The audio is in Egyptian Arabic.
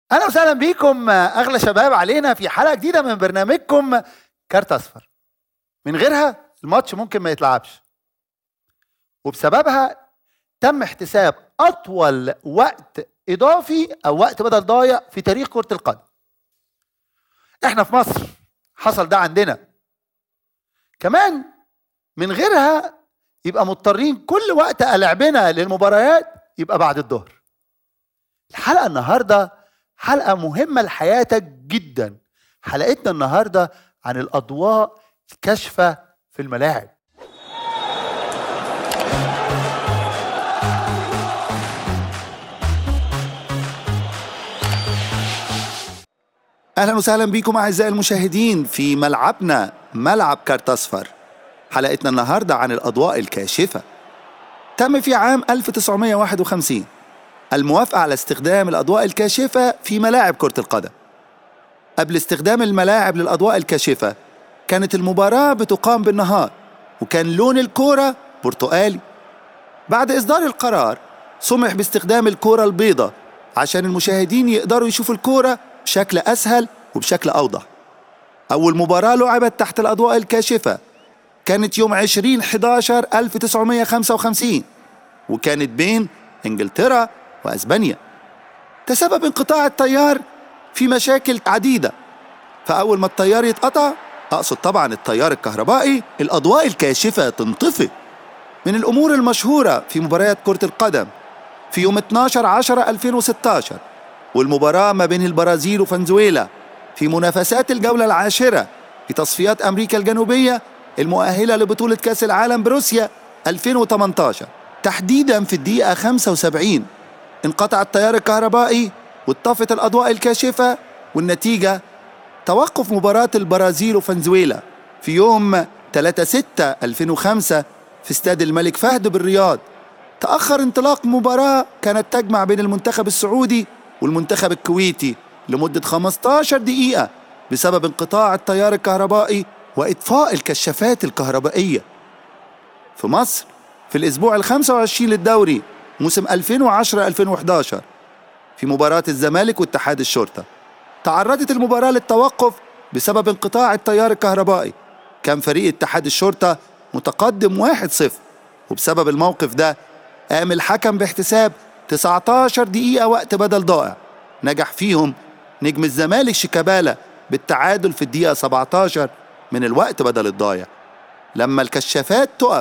اهلا وسهلا بيكم اغلى شباب علينا في حلقه جديده من برنامجكم كارت اصفر من غيرها الماتش ممكن ما يتلعبش وبسببها تم احتساب اطول وقت اضافي او وقت بدل ضايع في تاريخ كره القدم احنا في مصر حصل ده عندنا كمان من غيرها يبقى مضطرين كل وقت لعبنا للمباريات يبقى بعد الظهر الحلقه النهارده حلقه مهمه لحياتك جدا حلقتنا النهارده عن الاضواء الكاشفه في الملاعب اهلا وسهلا بكم اعزائي المشاهدين في ملعبنا ملعب كارت اصفر حلقتنا النهارده عن الاضواء الكاشفه تم في عام 1951 الموافقه على استخدام الاضواء الكاشفه في ملاعب كره القدم قبل استخدام الملاعب للاضواء الكاشفه كانت المباراه بتقام بالنهار وكان لون الكوره برتقالي بعد اصدار القرار سمح باستخدام الكوره البيضاء عشان المشاهدين يقدروا يشوفوا الكوره بشكل أسهل وبشكل أوضح أول مباراة لعبت تحت الأضواء الكاشفة كانت يوم 20 11 1955 وكانت بين إنجلترا وأسبانيا تسبب انقطاع التيار في مشاكل عديدة فأول ما التيار يتقطع أقصد طبعا التيار الكهربائي الأضواء الكاشفة تنطفئ من الأمور المشهورة في مباريات كرة القدم في يوم 12 10 2016 والمباراة ما بين البرازيل وفنزويلا في منافسات الجولة العاشرة في تصفيات أمريكا الجنوبية المؤهلة لبطولة كأس العالم بروسيا 2018 تحديدا في الدقيقة 75 انقطع التيار الكهربائي واتطفت الأضواء الكاشفة والنتيجة توقف مباراة البرازيل وفنزويلا في يوم 3 6 2005 في استاد الملك فهد بالرياض تأخر انطلاق مباراة كانت تجمع بين المنتخب السعودي والمنتخب الكويتي لمدة 15 دقيقة بسبب انقطاع التيار الكهربائي وإطفاء الكشافات الكهربائية في مصر في الأسبوع ال 25 للدوري موسم 2010-2011 في مباراة الزمالك واتحاد الشرطة تعرضت المباراة للتوقف بسبب انقطاع التيار الكهربائي كان فريق اتحاد الشرطة متقدم 1-0 وبسبب الموقف ده قام الحكم باحتساب 19 دقيقة وقت بدل ضائع نجح فيهم نجم الزمالك شيكابالا بالتعادل في الدقيقة 17 من الوقت بدل الضايع لما الكشافات تقف